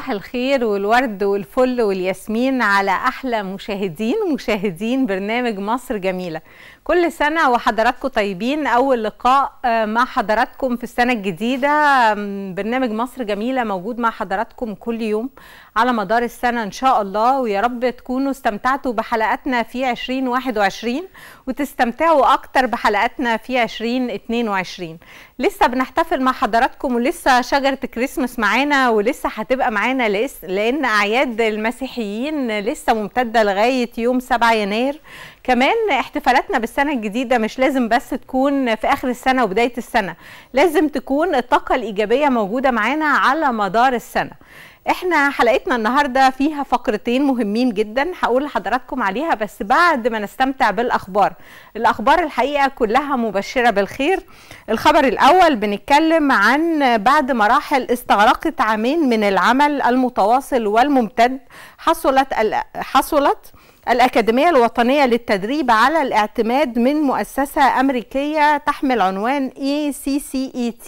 صباح الخير والورد والفل والياسمين على احلى مشاهدين ومشاهدين برنامج مصر جميله كل سنه وحضراتكم طيبين اول لقاء مع حضراتكم في السنه الجديده برنامج مصر جميله موجود مع حضراتكم كل يوم على مدار السنه ان شاء الله ويا رب تكونوا استمتعتوا بحلقاتنا في 2021 وتستمتعوا اكتر بحلقاتنا في 2022 لسه بنحتفل مع حضراتكم ولسه شجره كريسماس معانا ولسه هتبقى معانا لان اعياد المسيحيين لسه ممتده لغايه يوم 7 يناير كمان احتفالاتنا بالسنه الجديده مش لازم بس تكون في اخر السنه وبدايه السنه لازم تكون الطاقه الايجابيه موجوده معانا على مدار السنه احنا حلقتنا النهارده فيها فقرتين مهمين جدا هقول لحضراتكم عليها بس بعد ما نستمتع بالاخبار الاخبار الحقيقه كلها مبشره بالخير الخبر الاول بنتكلم عن بعد مراحل استغرقت عامين من العمل المتواصل والممتد حصلت حصلت الأكاديمية الوطنية للتدريب على الاعتماد من مؤسسة أمريكية تحمل عنوان ECCET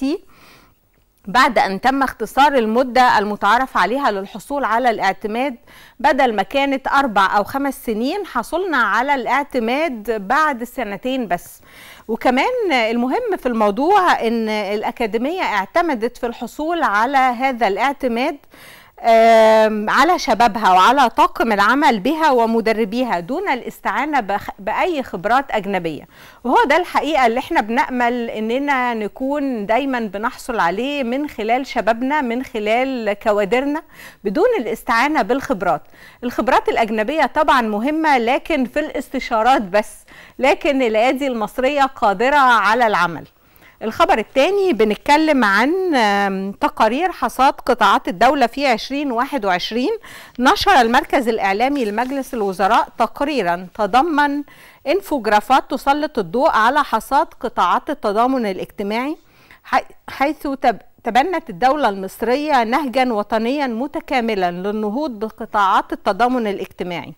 بعد أن تم اختصار المدة المتعارف عليها للحصول على الاعتماد بدل ما كانت أربع أو خمس سنين حصلنا على الاعتماد بعد سنتين بس وكمان المهم في الموضوع أن الأكاديمية اعتمدت في الحصول على هذا الاعتماد على شبابها وعلى طاقم العمل بها ومدربيها دون الاستعانة بأي خبرات أجنبية وهو ده الحقيقة اللي احنا بنأمل اننا نكون دايما بنحصل عليه من خلال شبابنا من خلال كوادرنا بدون الاستعانة بالخبرات الخبرات الأجنبية طبعا مهمة لكن في الاستشارات بس لكن الأيادي المصرية قادرة على العمل الخبر الثاني بنتكلم عن تقارير حصاد قطاعات الدولة في 2021 نشر المركز الإعلامي لمجلس الوزراء تقريرا تضمن انفوجرافات تسلط الضوء على حصاد قطاعات التضامن الاجتماعي حيث تبنت الدولة المصرية نهجا وطنيا متكاملا للنهوض بقطاعات التضامن الاجتماعي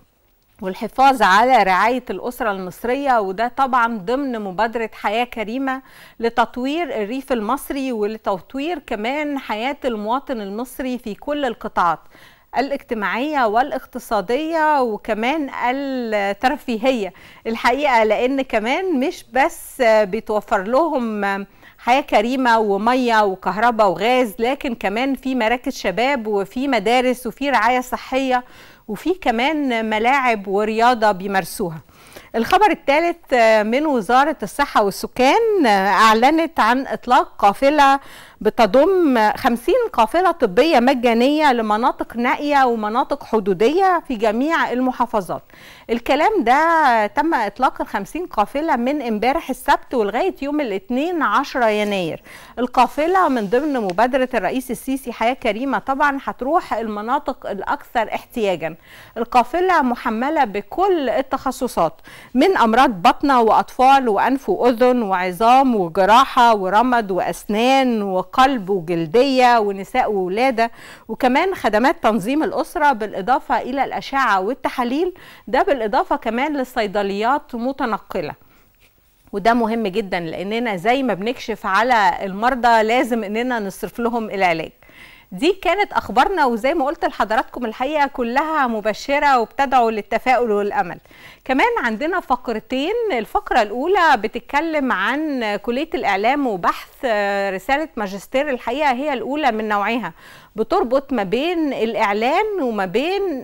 والحفاظ على رعاية الأسرة المصرية وده طبعا ضمن مبادرة حياة كريمة لتطوير الريف المصري ولتطوير كمان حياة المواطن المصري في كل القطاعات الاجتماعية والاقتصادية وكمان الترفيهية الحقيقة لأن كمان مش بس بيتوفر لهم حياة كريمة ومية وكهرباء وغاز لكن كمان في مراكز شباب وفي مدارس وفي رعاية صحية وفي كمان ملاعب ورياضة بيمارسوها الخبر الثالث من وزارة الصحة والسكان أعلنت عن إطلاق قافلة بتضم 50 قافلة طبية مجانية لمناطق نائية ومناطق حدودية في جميع المحافظات الكلام ده تم إطلاق ال 50 قافلة من امبارح السبت ولغاية يوم الاثنين 10 يناير القافلة من ضمن مبادرة الرئيس السيسي حياة كريمة طبعا هتروح المناطق الأكثر احتياجا القافلة محملة بكل التخصصات من أمراض بطنة وأطفال وأنف وأذن وعظام وجراحة ورمد وأسنان وقلب وجلدية ونساء وولادة وكمان خدمات تنظيم الأسرة بالإضافة إلى الأشعة والتحاليل ده بالإضافة كمان للصيدليات متنقلة وده مهم جدا لأننا زي ما بنكشف على المرضى لازم إننا نصرف لهم العلاج دي كانت اخبارنا وزي ما قلت لحضراتكم الحقيقه كلها مبشره وبتدعو للتفاؤل والامل كمان عندنا فقرتين الفقره الاولى بتتكلم عن كليه الاعلام وبحث رساله ماجستير الحقيقه هي الاولى من نوعها بتربط ما بين الاعلان وما بين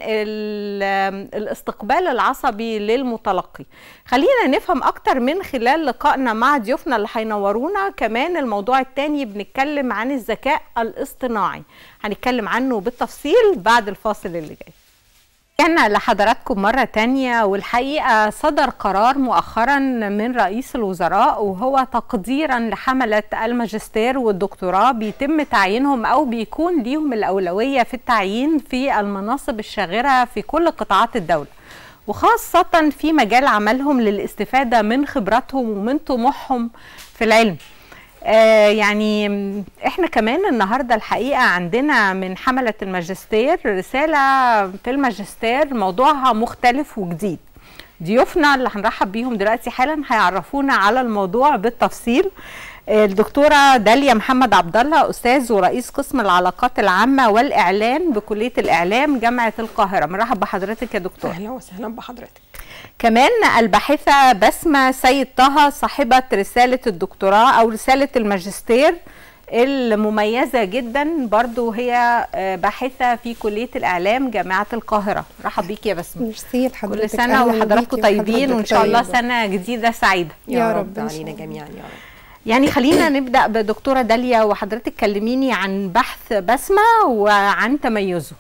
الاستقبال العصبي للمتلقي خلينا نفهم اكتر من خلال لقائنا مع ضيوفنا اللي هينورونا كمان الموضوع الثاني بنتكلم عن الذكاء الاصطناعي هنتكلم عنه بالتفصيل بعد الفاصل اللي جاي رجعنا لحضراتكم مرة تانية والحقيقة صدر قرار مؤخرا من رئيس الوزراء وهو تقديرا لحملة الماجستير والدكتوراه بيتم تعيينهم أو بيكون ليهم الأولوية في التعيين في المناصب الشاغرة في كل قطاعات الدولة وخاصة في مجال عملهم للاستفادة من خبراتهم ومن طموحهم في العلم آه يعني احنا كمان النهارده الحقيقه عندنا من حمله الماجستير رساله في الماجستير موضوعها مختلف وجديد ضيوفنا اللي هنرحب بيهم دلوقتي حالا هيعرفونا على الموضوع بالتفصيل الدكتوره داليا محمد عبد الله استاذ ورئيس قسم العلاقات العامه والاعلان بكليه الاعلام جامعه القاهره مرحب بحضرتك يا دكتور اهلا وسهلا بحضرتك كمان الباحثه بسمه سيد طه صاحبه رساله الدكتوراه او رساله الماجستير المميزة جدا برضو هي باحثة في كلية الإعلام جامعة القاهرة رحب بيك يا بسمة ميرسي لحضرتك كل سنة وحضراتكم طيبين وإن شاء الله سنة جديدة سعيدة يا, يا رب, رب علينا جميعا يا رب يعني خلينا نبدأ بدكتورة داليا وحضرتك كلميني عن بحث بسمة وعن تميزه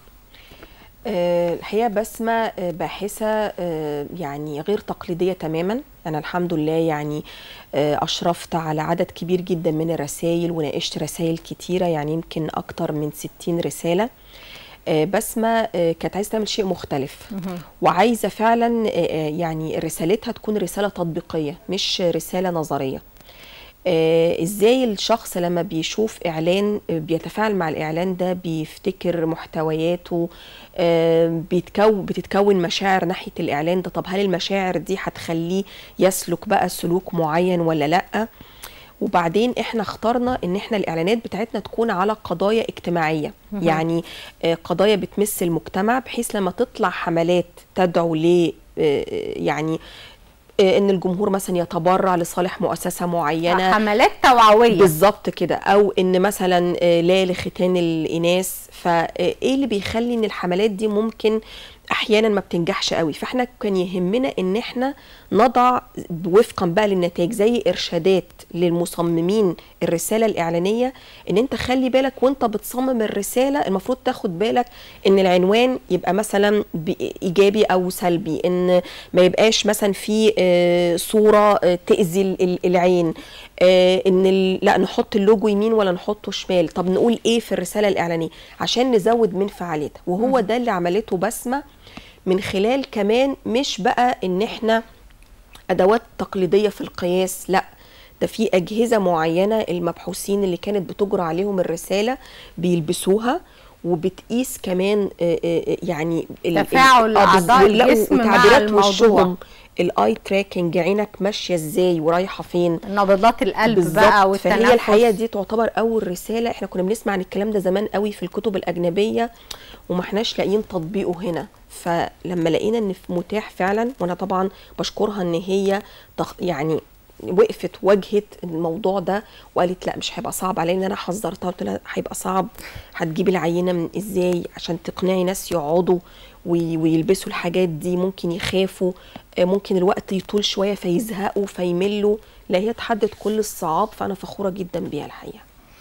الحقيقه بسمه باحثه يعني غير تقليديه تماما انا الحمد لله يعني اشرفت على عدد كبير جدا من الرسائل وناقشت رسائل كتيره يعني يمكن اكتر من 60 رساله بسمه كانت عايزه تعمل شيء مختلف وعايزه فعلا يعني رسالتها تكون رساله تطبيقيه مش رساله نظريه آه ازاي الشخص لما بيشوف اعلان بيتفاعل مع الاعلان ده بيفتكر محتوياته آه بيتكون بتتكون مشاعر ناحيه الاعلان ده طب هل المشاعر دي هتخليه يسلك بقى سلوك معين ولا لا وبعدين احنا اخترنا ان احنا الاعلانات بتاعتنا تكون على قضايا اجتماعيه مه. يعني آه قضايا بتمس المجتمع بحيث لما تطلع حملات تدعو ل يعني ان الجمهور مثلا يتبرع لصالح مؤسسه معينه حملات توعويه بالظبط كده او ان مثلا لا لختان الاناث فايه اللي بيخلي ان الحملات دي ممكن احيانا ما بتنجحش قوي فاحنا كان يهمنا ان احنا نضع وفقا بقى للنتائج زي ارشادات للمصممين الرساله الاعلانيه ان انت خلي بالك وانت بتصمم الرساله المفروض تاخد بالك ان العنوان يبقى مثلا ايجابي او سلبي ان ما يبقاش مثلا في صوره تاذي العين ان لا نحط اللوجو يمين ولا نحطه شمال طب نقول ايه في الرساله الاعلانيه عشان نزود من فعاليتها وهو ده اللي عملته بسمه من خلال كمان مش بقى ان احنا ادوات تقليديه في القياس لا ده في اجهزه معينه المبحوثين اللي كانت بتجرى عليهم الرساله بيلبسوها وبتقيس كمان يعني تفاعل اعضاء الجسم مع الموضوع الاي تراكنج عينك ماشيه ازاي ورايحه فين نبضات القلب بقى والتنفس فهي الحقيقه دي تعتبر اول رساله احنا كنا بنسمع عن الكلام ده زمان قوي في الكتب الاجنبيه وما احناش لاقيين تطبيقه هنا فلما لقينا ان متاح فعلا وانا طبعا بشكرها ان هي يعني وقفت واجهت الموضوع ده وقالت لا مش هيبقى صعب عليا ان انا حذرتها قلت لها هيبقى صعب هتجيبي العينه من ازاي عشان تقنعي ناس يقعدوا ويلبسوا الحاجات دي ممكن يخافوا ممكن الوقت يطول شويه فيزهقوا فيملوا لا هي تحدد كل الصعاب فانا فخوره جدا بيها الحقيقه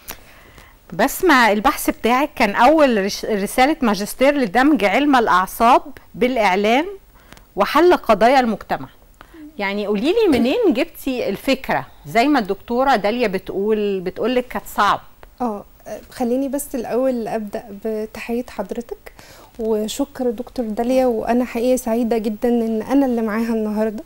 بسمع البحث بتاعك كان اول رساله ماجستير لدمج علم الاعصاب بالاعلام وحل قضايا المجتمع يعني قولي لي منين جبتي الفكره زي ما الدكتوره داليا بتقول بتقول لك كانت صعب اه خليني بس الاول ابدا بتحيه حضرتك وشكر دكتور داليا وانا حقيقه سعيده جدا ان انا اللي معاها النهارده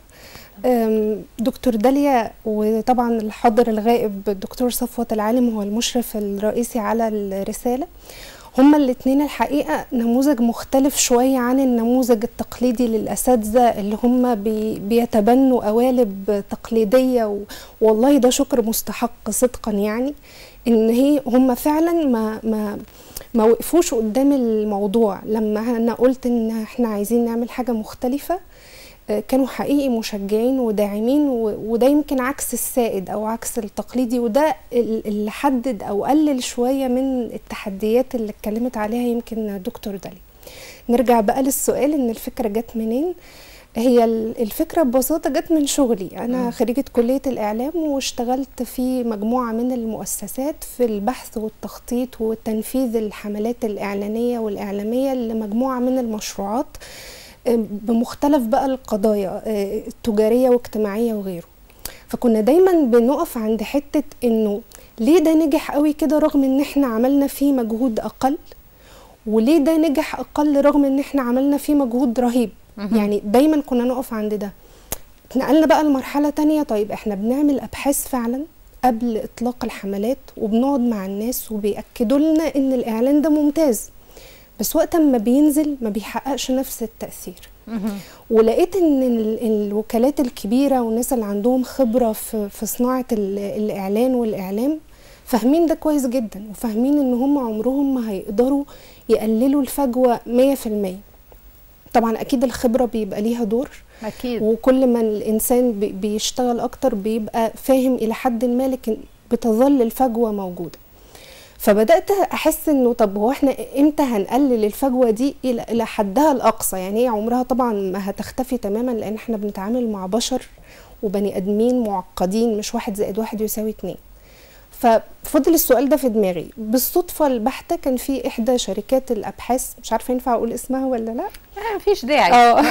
دكتور داليا وطبعا الحاضر الغائب الدكتور صفوت العالم هو المشرف الرئيسي على الرساله هما الاثنين الحقيقه نموذج مختلف شويه عن النموذج التقليدي للاساتذه اللي هم بي بيتبنوا قوالب تقليديه والله ده شكر مستحق صدقا يعني ان هي هم فعلا ما ما ما وقفوش قدام الموضوع لما انا قلت ان احنا عايزين نعمل حاجه مختلفه كانوا حقيقي مشجعين وداعمين وده يمكن عكس السائد او عكس التقليدي وده اللي حدد او قلل شويه من التحديات اللي اتكلمت عليها يمكن دكتور دالي نرجع بقى للسؤال ان الفكره جت منين هي الفكرة ببساطة جت من شغلي أنا م. خريجة كلية الإعلام واشتغلت في مجموعة من المؤسسات في البحث والتخطيط وتنفيذ الحملات الإعلانية والإعلامية لمجموعة من المشروعات بمختلف بقى القضايا التجارية واجتماعية وغيره فكنا دايما بنقف عند حتة إنه ليه ده نجح قوي كده رغم إن إحنا عملنا فيه مجهود أقل وليه ده نجح أقل رغم إن إحنا عملنا فيه مجهود رهيب يعني دايما كنا نقف عند ده اتنقلنا بقى لمرحله تانية طيب احنا بنعمل ابحاث فعلا قبل اطلاق الحملات وبنقعد مع الناس وبياكدوا لنا ان الاعلان ده ممتاز بس وقت ما بينزل ما بيحققش نفس التاثير ولقيت ان ال- الوكالات الكبيره والناس اللي عندهم خبره في في صناعه ال- الاعلان والاعلام فاهمين ده كويس جدا وفاهمين ان هم عمرهم ما هيقدروا يقللوا الفجوه 100% طبعا اكيد الخبره بيبقى ليها دور اكيد وكل ما الانسان بي- بيشتغل اكتر بيبقى فاهم الى حد ما لكن بتظل الفجوه موجوده فبدات احس انه طب هو احنا امتى هنقلل الفجوه دي الى الى حدها الاقصى يعني هي عمرها طبعا ما هتختفي تماما لان احنا بنتعامل مع بشر وبني ادمين معقدين مش واحد زائد واحد يساوي اتنين ففضل السؤال ده في دماغي بالصدفه البحته كان في احدى شركات الابحاث مش عارفه ينفع اقول اسمها ولا لا آه، مفيش داعي اه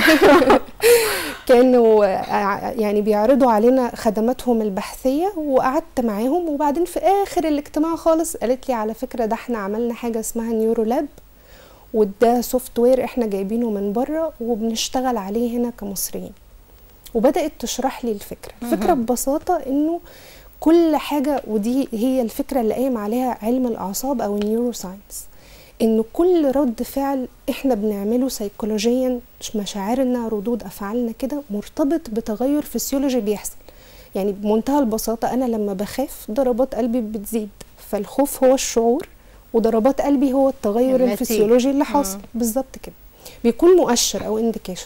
كانوا ع- يعني بيعرضوا علينا خدماتهم البحثيه وقعدت معاهم وبعدين في اخر الاجتماع خالص قالت لي على فكره ده احنا عملنا حاجه اسمها نيورو لاب وده سوفت وير احنا جايبينه من بره وبنشتغل عليه هنا كمصريين وبدات تشرح لي الفكره الفكره ببساطه انه كل حاجه ودي هي الفكره اللي قايم عليها علم الاعصاب او النيورو ساينس ان كل رد فعل احنا بنعمله سيكولوجيا مشاعرنا ردود افعالنا كده مرتبط بتغير فسيولوجي بيحصل يعني بمنتهى البساطه انا لما بخاف ضربات قلبي بتزيد فالخوف هو الشعور وضربات قلبي هو التغير النتيجة. الفسيولوجي اللي حاصل بالظبط كده بيكون مؤشر او انديكيشن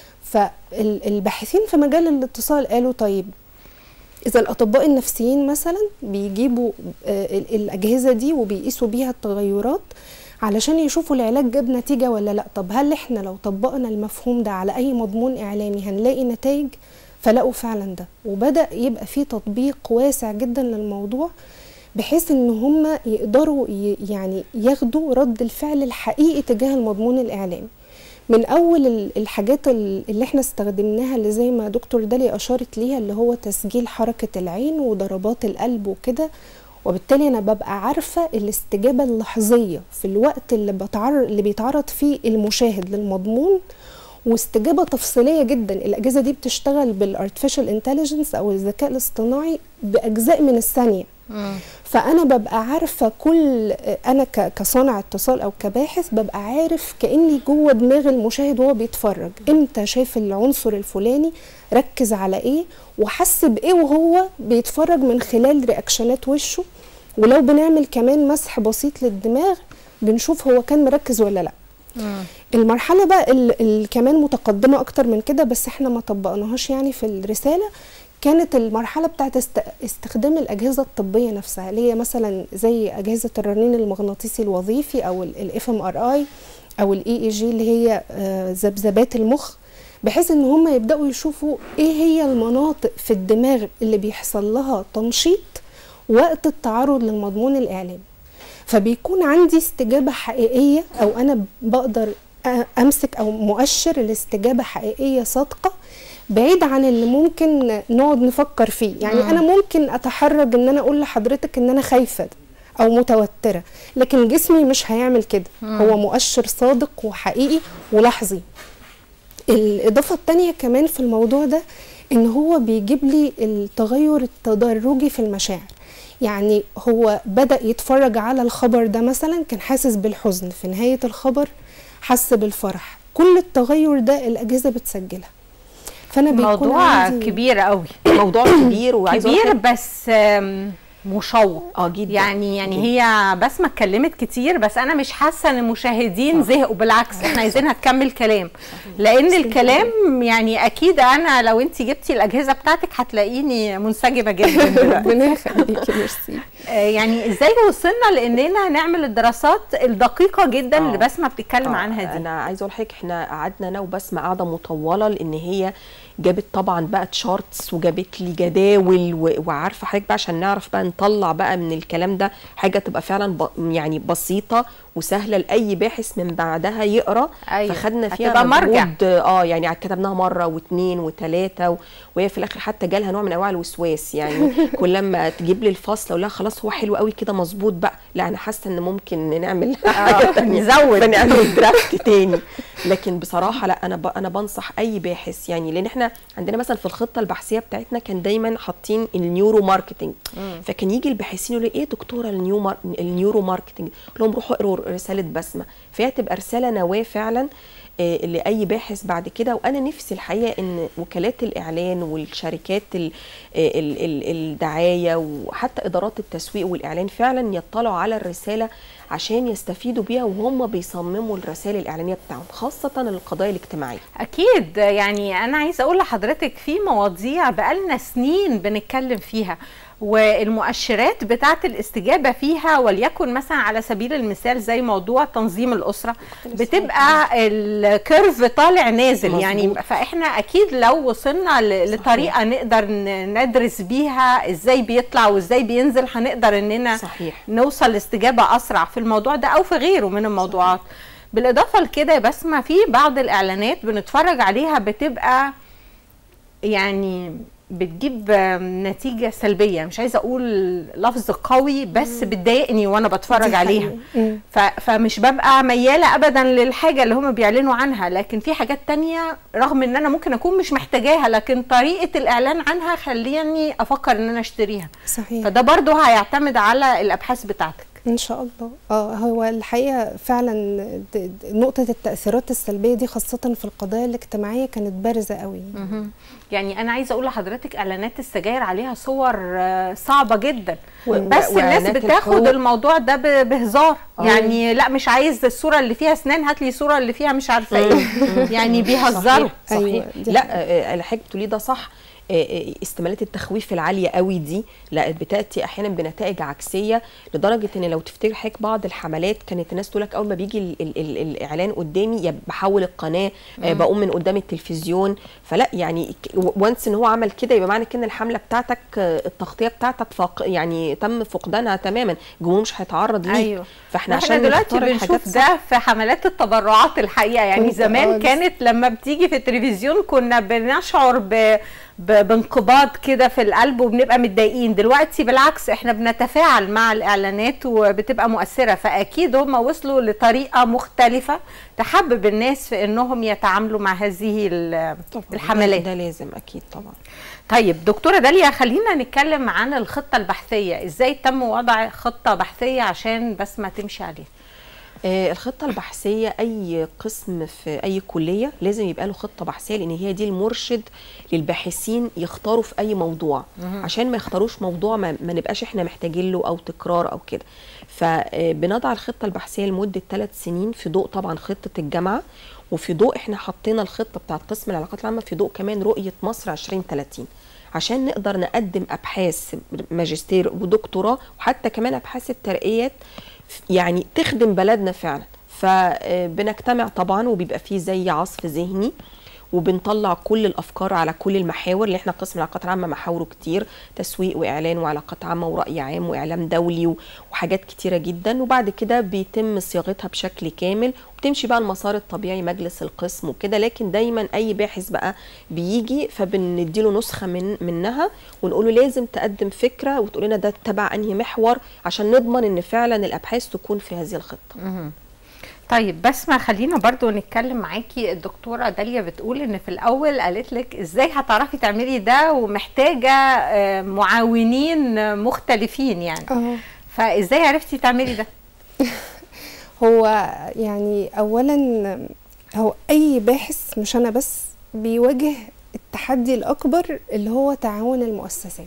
فالباحثين في مجال الاتصال قالوا طيب اذا الاطباء النفسيين مثلا بيجيبوا آه، ال- الاجهزه دي وبيقيسوا بيها التغيرات علشان يشوفوا العلاج جاب نتيجه ولا لا طب هل احنا لو طبقنا المفهوم ده على اي مضمون اعلامي هنلاقي نتائج فلقوا فعلا ده وبدا يبقى في تطبيق واسع جدا للموضوع بحيث ان هم يقدروا ي- يعني ياخدوا رد الفعل الحقيقي تجاه المضمون الاعلامي من اول ال- الحاجات ال- اللي احنا استخدمناها اللي زي ما دكتور دالي اشارت ليها اللي هو تسجيل حركه العين وضربات القلب وكده وبالتالي انا ببقى عارفه الاستجابه اللحظيه في الوقت اللي بتعرض اللي بيتعرض فيه المشاهد للمضمون واستجابه تفصيليه جدا الاجهزه دي بتشتغل بالارتفيشال انتليجنس او الذكاء الاصطناعي باجزاء من الثانيه مم. فانا ببقى عارفه كل انا ك- كصانع اتصال او كباحث ببقى عارف كاني جوه دماغ المشاهد وهو بيتفرج امتى شاف العنصر الفلاني ركز على ايه وحس بايه وهو بيتفرج من خلال رياكشنات وشه ولو بنعمل كمان مسح بسيط للدماغ بنشوف هو كان مركز ولا لا مم. المرحلة بقى ال- ال- كمان متقدمة أكتر من كده بس احنا ما طبقناهاش يعني في الرسالة كانت المرحلة بتاعت است- استخدام الأجهزة الطبية نفسها اللي هي مثلا زي أجهزة الرنين المغناطيسي الوظيفي أو الاف ام ار اي أو الاي اي جي اللي هي آه، ذبذبات المخ بحيث ان هم يبداوا يشوفوا ايه هي المناطق في الدماغ اللي بيحصل لها تنشيط وقت التعرض للمضمون الاعلامي فبيكون عندي استجابة حقيقية أو أنا بقدر أ- أمسك أو مؤشر الاستجابة حقيقية صادقة بعيد عن اللي ممكن نقعد نفكر فيه يعني مم. أنا ممكن أتحرج إن أنا أقول لحضرتك إن أنا خايفة أو متوترة لكن جسمي مش هيعمل كده هو مؤشر صادق وحقيقي ولحظي الإضافة التانية كمان في الموضوع ده إن هو بيجيب لي التغير التدرجي في المشاعر يعني هو بدأ يتفرج على الخبر ده مثلا كان حاسس بالحزن في نهاية الخبر حس بالفرح كل التغير ده الأجهزة بتسجلها فأنا بيكون موضوع عندي كبير قوي موضوع كبير وعايزه أقول كبير لك- بس آم، مشوق اه جدا يعني يعني هي بسمة اتكلمت كتير بس انا مش حاسه ان المشاهدين زهقوا بالعكس احنا عايزينها تكمل كلام لان الكلام يعني اكيد انا لو انت جبتي الاجهزه بتاعتك هتلاقيني منسجمه جدا دلوقتي ربنا يخليكي ميرسي آه، يعني ازاي وصلنا لاننا نعمل الدراسات الدقيقه جدا آه. اللي بسمه بتتكلم آه، عنها دي انا عايزه اقول لحضرتك احنا قعدنا انا وبسمة قاعده مطوله لان هي جابت طبعا بقى تشارتس وجابت لي جداول و- وعارفه حضرتك بقى عشان نعرف بقى نطلع بقى من الكلام ده حاجه تبقى فعلا ب... يعني بسيطه وسهله لاي باحث من بعدها يقرا أيوة. فخدنا فيها هتبقى مرجع. مجهود اه يعني كتبناها مره واثنين وثلاثه و... وهي في الاخر حتى جالها نوع من انواع الوسواس يعني كل لما تجيب لي الفصل اقول لها خلاص هو حلو قوي كده مظبوط بقى لا انا حاسه ان ممكن نعمل حاجه تانية نزود. فنعمل درافت تاني لكن بصراحه لا انا ب... انا بنصح اي باحث يعني لان احنا عندنا مثلا في الخطه البحثيه بتاعتنا كان دايما حاطين النيورو ماركتنج فكان يجي الباحثين يقولوا ايه دكتوره النيو مار... النيورو ماركتنج اقول لهم روحوا اقروا رساله بسمه فهي تبقى رساله نواه فعلا آه، لاي باحث بعد كده وانا نفسي الحقيقه ان وكالات الاعلان والشركات ال- ال- ال- الدعايه وحتى ادارات التسويق والاعلان فعلا يطلعوا على الرساله عشان يستفيدوا بيها وهم بيصمموا الرسائل الاعلانيه بتاعهم خاصه القضايا الاجتماعيه اكيد يعني انا عايزه اقول لحضرتك في مواضيع بقالنا سنين بنتكلم فيها والمؤشرات بتاعه الاستجابه فيها وليكن مثلا على سبيل المثال زي موضوع تنظيم الاسره بتبقى الكيرف طالع نازل مظبوط. يعني فاحنا اكيد لو وصلنا ل- لطريقه نقدر ن- ندرس بيها ازاي بيطلع وازاي بينزل هنقدر اننا صحيح نوصل لاستجابه اسرع في الموضوع ده او في غيره من الموضوعات بالاضافه لكده يا بسمه في بعض الاعلانات بنتفرج عليها بتبقى يعني بتجيب آم، نتيجه سلبيه مش عايزه اقول لفظ قوي بس بتضايقني وانا بتفرج دي عليها حقيقة. مم. ف... فمش ببقى مياله ابدا للحاجه اللي هم بيعلنوا عنها لكن في حاجات تانية رغم ان انا ممكن اكون مش محتاجاها لكن طريقه الاعلان عنها خليني افكر ان انا اشتريها صحيح فده برضو هيعتمد على الابحاث بتاعتك ان شاء الله اه هو الحقيقه فعلا د- د- نقطه التاثيرات السلبيه دي خاصه في القضايا الاجتماعيه كانت بارزه قوي يعني انا عايزه اقول لحضرتك اعلانات السجاير عليها صور آه، صعبه جدا و- بس الناس وإعلانات بتاخد الحقوق. الموضوع ده ب- بهزار آه. يعني لا مش عايز الصوره اللي فيها اسنان هات لي الصوره اللي فيها مش عارفه ايه يعني بيهزروا صحيح, صحيح. أيوة، دي لا حقيقة. آه، اللي حضرتك بتقوليه ده صح آه، آه، استمالات التخويف العاليه قوي دي لا بتاتي احيانا بنتائج عكسيه لدرجه ان لو تفتكر حضرتك بعض الحملات كانت الناس تقول لك اول ما بيجي ال ال ال الاعلان قدامي يا بحول القناه آه، بقوم من قدام التلفزيون فلا يعني وانس ان هو عمل كده يبقى معنى كده ان الحمله بتاعتك آه، التغطيه بتاعتك فاق يعني تم فقدانها تماما الجمهور مش هيتعرض ليه ايوه فاحنا احنا عشان دلوقتي نختار الحاجات بنشوف صح. ده في حملات التبرعات الحقيقه يعني كنت- زمان آه، لسه. كانت لما بتيجي في التلفزيون كنا بنشعر ب ب- بانقباض كده في القلب وبنبقى متضايقين دلوقتي بالعكس احنا بنتفاعل مع الاعلانات وبتبقى مؤثره فاكيد هم وصلوا لطريقه مختلفه تحبب الناس في انهم يتعاملوا مع هذه ال- طبعاً، الحملات ده لازم اكيد طبعا طيب دكتورة داليا خلينا نتكلم عن الخطة البحثية ازاي تم وضع خطة بحثية عشان بس ما تمشي عليها آه، الخطة البحثية أي قسم في أي كلية لازم يبقى له خطة بحثية لأن هي دي المرشد للباحثين يختاروا في أي موضوع عشان ما يختاروش موضوع ما, ما نبقاش إحنا محتاجين له أو تكرار أو كده فبنضع الخطة البحثية لمدة ثلاث سنين في ضوء طبعا خطة الجامعة وفي ضوء إحنا حطينا الخطة بتاعت قسم العلاقات العامة في ضوء كمان رؤية مصر 2030 عشان نقدر نقدم أبحاث ماجستير ودكتوراه وحتى كمان أبحاث الترقيات يعني تخدم بلدنا فعلا فبنجتمع طبعا وبيبقى فيه زي عصف ذهني وبنطلع كل الافكار على كل المحاور اللي احنا قسم العلاقات العامه محاوره كتير تسويق واعلان وعلاقات عامه وراي عام واعلام دولي و- وحاجات كتيره جدا وبعد كده بيتم صياغتها بشكل كامل وبتمشي بقى المسار الطبيعي مجلس القسم وكده لكن دايما اي باحث بقى بيجي فبنديله نسخه من منها ونقول له لازم تقدم فكره وتقول لنا ده تبع انهي محور عشان نضمن ان فعلا الابحاث تكون في هذه الخطه طيب بسمة خلينا برضو نتكلم معاكي الدكتورة داليا بتقول ان في الاول قالت لك ازاي هتعرفي تعملي ده ومحتاجة آه، معاونين مختلفين يعني اه فازاي عرفتي تعملي ده هو يعني اولا هو اي باحث مش انا بس بيواجه التحدي الاكبر اللي هو تعاون المؤسسات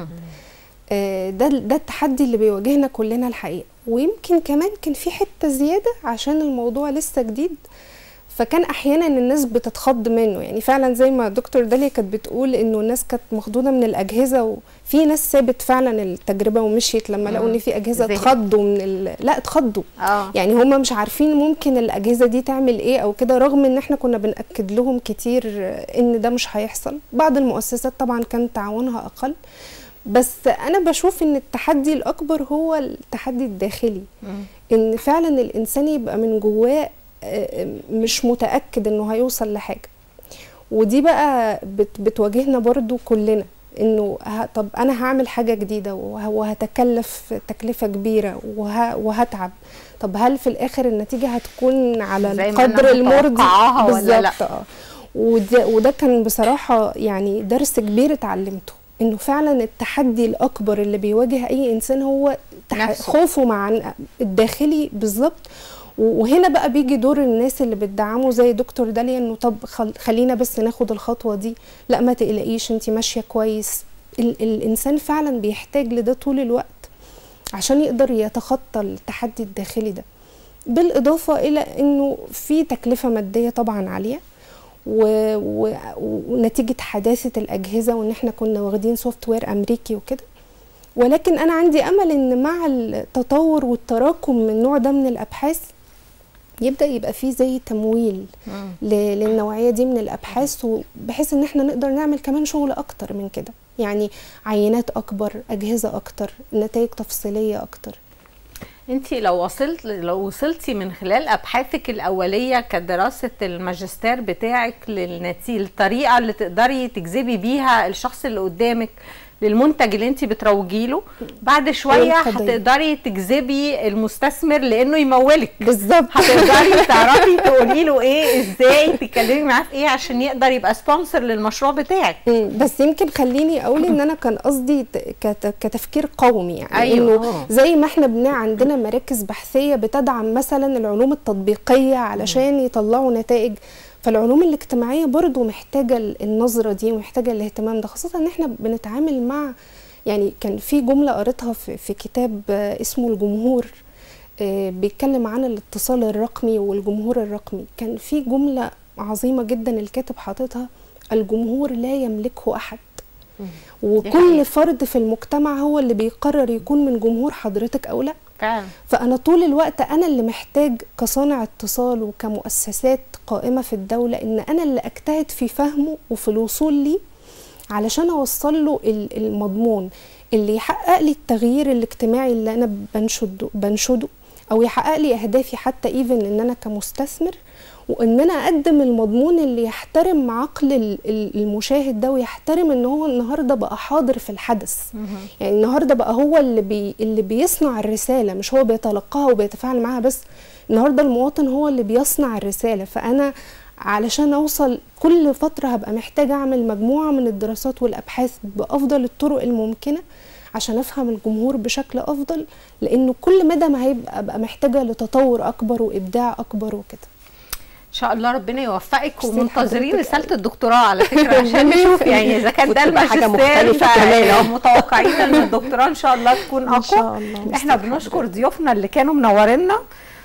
آه، ده ده التحدي اللي بيواجهنا كلنا الحقيقه ويمكن كمان كان في حته زياده عشان الموضوع لسه جديد فكان احيانا الناس بتتخض منه يعني فعلا زي ما دكتور داليا كانت بتقول انه الناس كانت مخضوضه من الاجهزه وفي ناس سابت فعلا التجربه ومشيت لما لقوا ان في اجهزه زهقت. اتخضوا من ال... لا اتخضوا اه يعني هم مش عارفين ممكن الاجهزه دي تعمل ايه او كده رغم ان احنا كنا بناكد لهم كتير ان ده مش هيحصل بعض المؤسسات طبعا كان تعاونها اقل بس انا بشوف ان التحدي الاكبر هو التحدي الداخلي ان فعلا الانسان يبقى من جواه آه، مش متاكد انه هيوصل لحاجه ودي بقى بت بتواجهنا برضو كلنا انه ه- طب انا هعمل حاجه جديده وه- وهتكلف تكلفه كبيره وه وهتعب طب هل في الاخر النتيجه هتكون على زي ما القدر أنا المرضي متوقعاها ولا لا؟ بالظبط اه وده, وده كان بصراحه يعني درس كبير اتعلمته انه فعلا التحدي الاكبر اللي بيواجه اي انسان هو تح- نفسه. خوفه مع الداخلي بالظبط و- وهنا بقى بيجي دور الناس اللي بتدعمه زي دكتور داليا انه طب خل خلينا بس ناخد الخطوه دي لا ما تقلقيش انت ماشيه كويس ال الانسان فعلا بيحتاج لده طول الوقت عشان يقدر يتخطى التحدي الداخلي ده بالاضافه الى انه في تكلفه ماديه طبعا عاليه و... و... ونتيجه حداثه الاجهزه وان احنا كنا واخدين سوفت وير امريكي وكده ولكن انا عندي امل ان مع التطور والتراكم من النوع ده من الابحاث يبدا يبقى فيه زي تمويل ل- للنوعيه دي من الابحاث بحيث ان احنا نقدر نعمل كمان شغل اكتر من كده يعني عينات اكبر اجهزه اكتر نتائج تفصيليه اكتر انت لو وصلت لو وصلتي من خلال ابحاثك الاوليه كدراسه الماجستير بتاعك للنتيجه الطريقه اللي تقدري تجذبي بيها الشخص اللي قدامك للمنتج اللي انت بتروجي له بعد شويه القضية. هتقدري تجذبي المستثمر لانه يمولك بالظبط هتقدري تعرفي تقولي له ايه ازاي تتكلمي معاه في ايه عشان يقدر يبقى سبونسر للمشروع بتاعك مم، بس يمكن خليني اقول ان انا كان قصدي ت- كت- كتفكير قومي يعني أيوة. انه زي ما احنا بنا عندنا مراكز بحثيه بتدعم مثلا العلوم التطبيقيه علشان يطلعوا نتائج فالعلوم الاجتماعيه برضو محتاجه ال- النظره دي ومحتاجه الاهتمام ده خاصه ان احنا بنتعامل مع يعني كان في جمله قريتها في, في كتاب آه، اسمه الجمهور آه، بيتكلم عن الاتصال الرقمي والجمهور الرقمي كان في جمله عظيمه جدا الكاتب حاططها الجمهور لا يملكه احد دي وكل حقيقة. فرد في المجتمع هو اللي بيقرر يكون من جمهور حضرتك او لا فعلا فانا طول الوقت انا اللي محتاج كصانع اتصال وكمؤسسات قائمه في الدوله ان انا اللي اجتهد في فهمه وفي الوصول ليه علشان اوصل له ال- المضمون اللي يحقق لي التغيير الاجتماعي اللي انا بنشده بنشده او يحقق لي اهدافي حتى ايفن ان انا كمستثمر وان انا اقدم المضمون اللي يحترم عقل ال- ال- المشاهد ده ويحترم ان هو النهارده بقى حاضر في الحدث يعني النهارده بقى هو اللي بي اللي بيصنع الرساله مش هو بيتلقاها وبيتفاعل معاها بس النهارده المواطن هو اللي بيصنع الرساله فانا علشان اوصل كل فتره هبقى محتاجه اعمل مجموعه من الدراسات والابحاث بافضل الطرق الممكنه عشان افهم الجمهور بشكل افضل لانه كل مدى ما هيبقى ابقى محتاجه لتطور اكبر وابداع اكبر وكده ان شاء الله ربنا يوفقك ميرسي ومنتظرين لحضرتك رساله الدكتوراه على فكره عشان نشوف يعني اذا كان ده وتبقى حاجة الماجستير مختلفة كمان، اه. فمتوقعين ان الدكتوراه ان شاء الله تكون اقوى ان شاء الله احنا بنشكر ضيوفنا اللي كانوا منورينا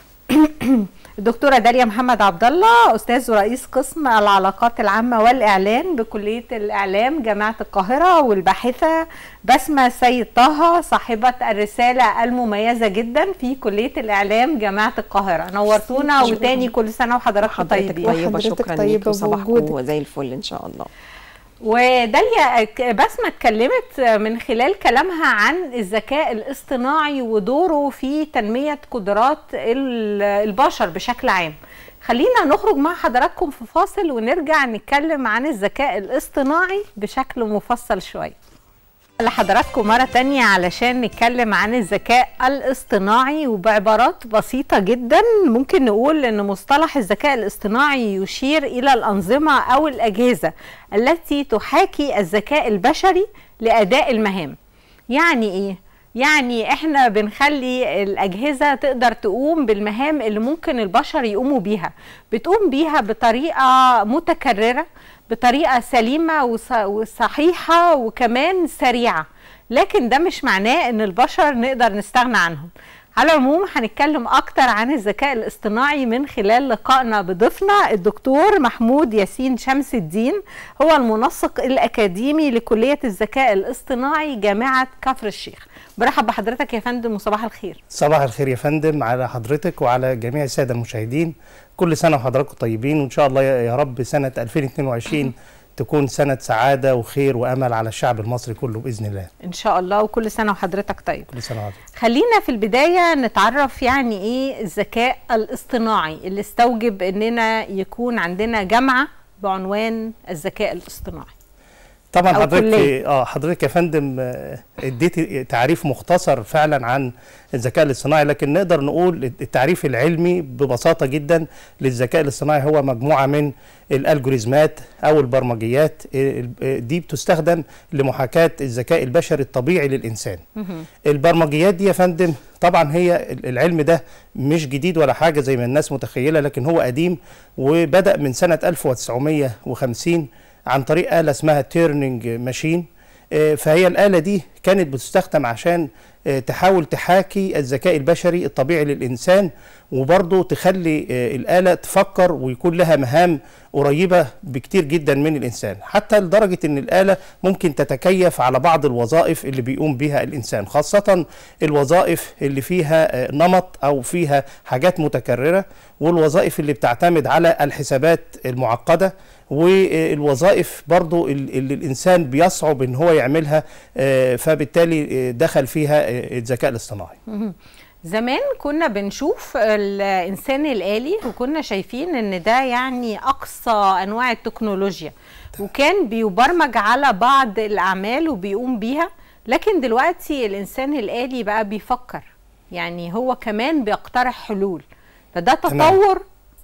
الدكتوره داليا محمد عبد الله استاذ ورئيس قسم العلاقات العامه والاعلان بكليه الاعلام جامعه القاهره والباحثه بسمه سيد طه صاحبه الرساله المميزه جدا في كليه الاعلام جامعه القاهره نورتونا شكراً. وتاني كل سنه وحضراتكم حضرتك طيبين طيبة وحضرتك شكرا طيبة ليك وصباحكم بوجودك. زي الفل ان شاء الله وداليا ك- بسمة اتكلمت من خلال كلامها عن الذكاء الاصطناعي ودوره في تنمية قدرات ال- البشر بشكل عام خلينا نخرج مع حضراتكم في فاصل ونرجع نتكلم عن الذكاء الاصطناعي بشكل مفصل شوية لحضراتكم مرة تانية علشان نتكلم عن الذكاء الاصطناعي وبعبارات بسيطة جدا ممكن نقول ان مصطلح الذكاء الاصطناعي يشير الى الانظمة او الاجهزة التي تحاكي الذكاء البشري لاداء المهام يعني ايه؟ يعني احنا بنخلي الاجهزه تقدر تقوم بالمهام اللي ممكن البشر يقوموا بيها بتقوم بيها بطريقه متكرره بطريقه سليمه وص- وصحيحه وكمان سريعه لكن ده مش معناه ان البشر نقدر نستغنى عنهم على العموم هنتكلم اكتر عن الذكاء الاصطناعي من خلال لقائنا بضيفنا الدكتور محمود ياسين شمس الدين هو المنسق الاكاديمي لكليه الذكاء الاصطناعي جامعه كفر الشيخ برحب بحضرتك يا فندم وصباح الخير صباح الخير يا فندم على حضرتك وعلى جميع الساده المشاهدين كل سنه وحضراتكم طيبين وان شاء الله يا يا رب سنه 2022 تكون سنه سعاده وخير وامل على الشعب المصري كله باذن الله ان شاء الله وكل سنه وحضرتك طيب كل سنه وحضرتك خلينا في البداية نتعرف يعني ايه الذكاء الاصطناعي اللي استوجب اننا يكون عندنا جامعة بعنوان الذكاء الاصطناعي طبعا أو حضرتك كلية. اه حضرتك يا فندم آه، اديتي تعريف مختصر فعلا عن الذكاء الاصطناعي لكن نقدر نقول التعريف العلمي ببساطه جدا للذكاء الاصطناعي هو مجموعه من الالجوريزمات او البرمجيات آه، آه، دي بتستخدم لمحاكاه الذكاء البشري الطبيعي للانسان. البرمجيات دي يا فندم طبعا هي العلم ده مش جديد ولا حاجه زي ما الناس متخيله لكن هو قديم وبدا من سنه 1950 عن طريق آلة اسمها تيرنينج ماشين آه، فهي الآلة دي كانت بتستخدم عشان آه، تحاول تحاكي الذكاء البشري الطبيعي للإنسان وبرضه تخلي آه، الآلة تفكر ويكون لها مهام قريبة بكتير جدا من الإنسان حتى لدرجة أن الآلة ممكن تتكيف على بعض الوظائف اللي بيقوم بها الإنسان خاصة الوظائف اللي فيها آه، نمط أو فيها حاجات متكررة والوظائف اللي بتعتمد على الحسابات المعقدة والوظائف برضو ال- اللي الإنسان بيصعب أن هو يعملها آه، فبالتالي آه، دخل فيها آه، الذكاء الاصطناعي زمان كنا بنشوف الانسان الالي وكنا شايفين ان ده يعني اقصى انواع التكنولوجيا وكان بيبرمج على بعض الاعمال وبيقوم بيها لكن دلوقتي الانسان الالي بقى بيفكر يعني هو كمان بيقترح حلول فده تمام. تطور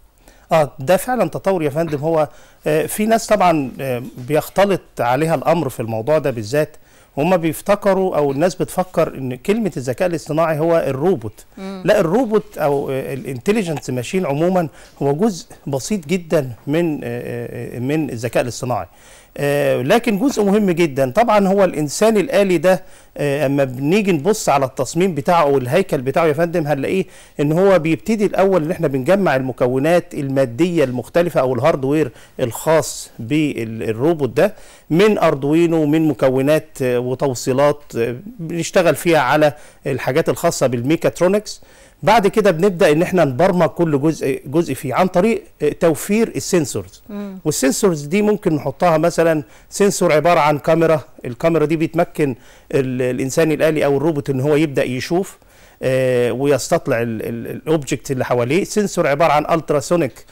اه ده فعلا تطور يا فندم هو آه، في ناس طبعا آه، بيختلط عليها الامر في الموضوع ده بالذات هم بيفتكروا او الناس بتفكر ان كلمه الذكاء الاصطناعي هو الروبوت لا الروبوت او الانتليجنس ماشين عموما هو جزء بسيط جدا من آه، آه، من الذكاء الاصطناعي آه، لكن جزء مهم جدا طبعا هو الانسان الالي ده آه، اما بنيجي نبص على التصميم بتاعه او الهيكل بتاعه يا فندم هنلاقيه ان هو بيبتدي الاول ان احنا بنجمع المكونات الماديه المختلفه او الهاردوير الخاص بالروبوت ده من اردوينو ومن مكونات آه، وتوصيلات آه، بنشتغل فيها على الحاجات الخاصه بالميكاترونكس بعد كده بنبدا ان احنا نبرمج كل جزء جزء فيه عن طريق آه، توفير السنسورز والسنسورز دي ممكن نحطها مثلا سنسور عباره عن كاميرا الكاميرا دي بتمكن ال- الانسان الالي او الروبوت ان هو يبدا يشوف آه، ويستطلع الاوبجكت اللي حواليه سنسور عباره عن التراسونيك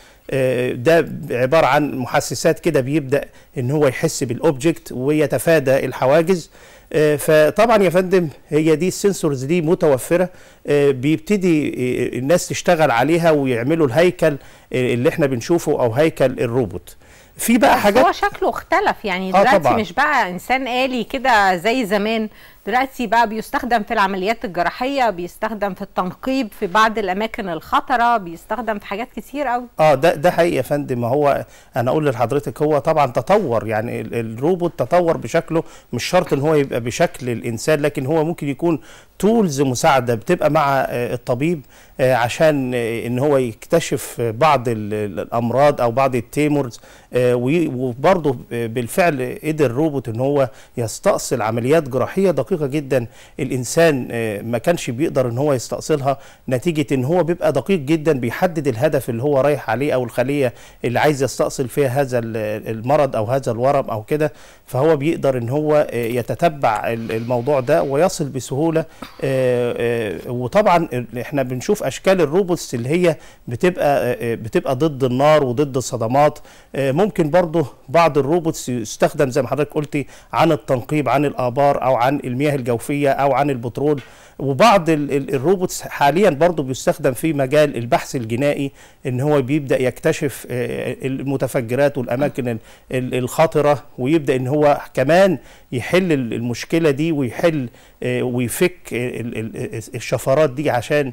ده عباره عن محسسات كده بيبدا ان هو يحس بالاوبجكت ويتفادى الحواجز آه، فطبعا يا فندم هي دي السنسورز دي متوفره آه، بيبتدي آه، الناس تشتغل عليها ويعملوا الهيكل آه، اللي احنا بنشوفه او هيكل الروبوت في بقى بس حاجات هو شكله اختلف يعني آه دلوقتي طبعاً. مش بقى انسان آلي كده زي زمان دلوقتي بقى بيستخدم في العمليات الجراحية بيستخدم في التنقيب في بعض الأماكن الخطرة بيستخدم في حاجات كتير قوي اه ده ده حقيقي يا فندم ما هو انا اقول لحضرتك هو طبعا تطور يعني ال- الروبوت تطور بشكله مش شرط ان هو يبقى بشكل الانسان لكن هو ممكن يكون تولز مساعده بتبقى مع آه، الطبيب آه، عشان آه، ان هو يكتشف آه، بعض ال- ال- الامراض او بعض التيمورز آه، وي- وبرضه آه، بالفعل قدر الروبوت ان هو يستأصل عمليات جراحيه دقيقه جدا الانسان آه، ما كانش بيقدر ان هو يستأصلها نتيجه ان هو بيبقى دقيق جدا بيحدد الهدف اللي هو رايح عليه او الخليه اللي عايز يستأصل فيها هذا ال- المرض او هذا الورم او كده فهو بيقدر ان هو آه، يتتبع ال- الموضوع ده ويصل بسهوله آه، آه، وطبعا ال- احنا بنشوف اشكال الروبوتس اللي هي بتبقى آه، بتبقى ضد النار وضد الصدمات آه، ممكن برضه بعض الروبوتس يستخدم زي ما حضرتك قلتي عن التنقيب عن الابار او عن المياه الجوفيه او عن البترول وبعض ال- ال- الروبوتس حاليا برضه بيستخدم في مجال البحث الجنائي ان هو بيبدا يكتشف آه، المتفجرات والاماكن ال- ال- الخطره ويبدا ان هو كمان يحل ال- المشكله دي ويحل آه، ويفك ال- ال- الشفرات دي عشان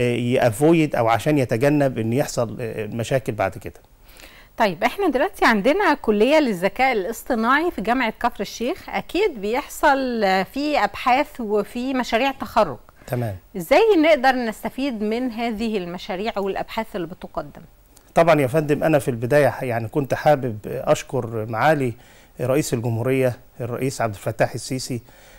يافويد او عشان يتجنب ان يحصل آه، مشاكل بعد كده طيب احنا دلوقتي عندنا كلية للذكاء الاصطناعي في جامعة كفر الشيخ أكيد بيحصل آه، في أبحاث وفي مشاريع تخرج تمام ازاي نقدر نستفيد من هذه المشاريع والأبحاث اللي بتقدم طبعا يا فندم انا في البدايه يعني كنت حابب اشكر معالي رئيس الجمهوريه الرئيس عبد الفتاح السيسي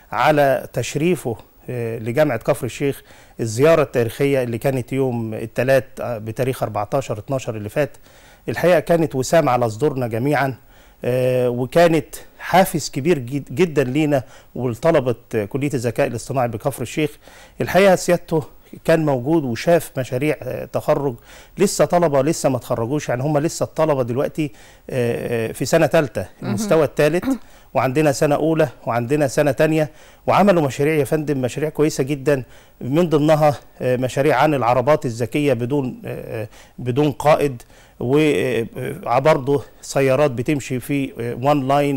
على تشريفه آه، لجامعه كفر الشيخ الزياره التاريخيه اللي كانت يوم الثلاث بتاريخ 14 12 اللي فات الحقيقه كانت وسام على صدورنا جميعا آه، وكانت حافز كبير جد- جدا لينا ولطلبه آه، كليه الذكاء الاصطناعي بكفر الشيخ الحقيقه سيادته كان موجود وشاف مشاريع آه، تخرج لسه طلبه لسه ما تخرجوش يعني هم لسه الطلبه دلوقتي آه، آه، في سنه ثالثه المستوى الثالث وعندنا سنه اولى وعندنا سنه تانية وعملوا مشاريع يا فندم مشاريع كويسه جدا من ضمنها آه، مشاريع عن العربات الذكيه بدون آه، آه، بدون قائد وبرضه سيارات بتمشي في وان لاين